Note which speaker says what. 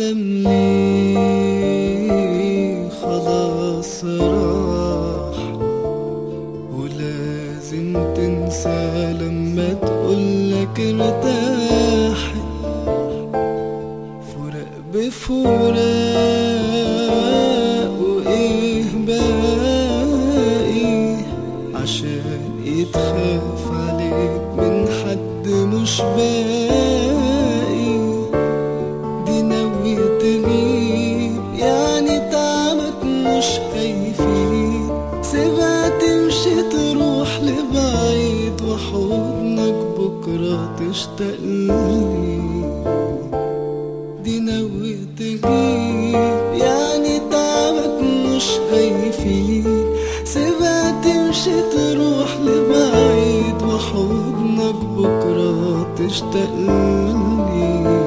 Speaker 1: تحلم ليه خلاص راح ولازم تنسى لما تقولك ارتاح فراق بفراق وايه باقي عشان يتخاف عليك من حد مش باقي دي ناوية تغيب يعني تعبك مش هيفيد سيبها تمشي تروح لبعيد وحضنك بكرة تشتاق لي دي ناوية تغيب يعني تعبك مش هيفيد سيبها تمشي تروح لبعيد وحضنك بكرة تشتاق لي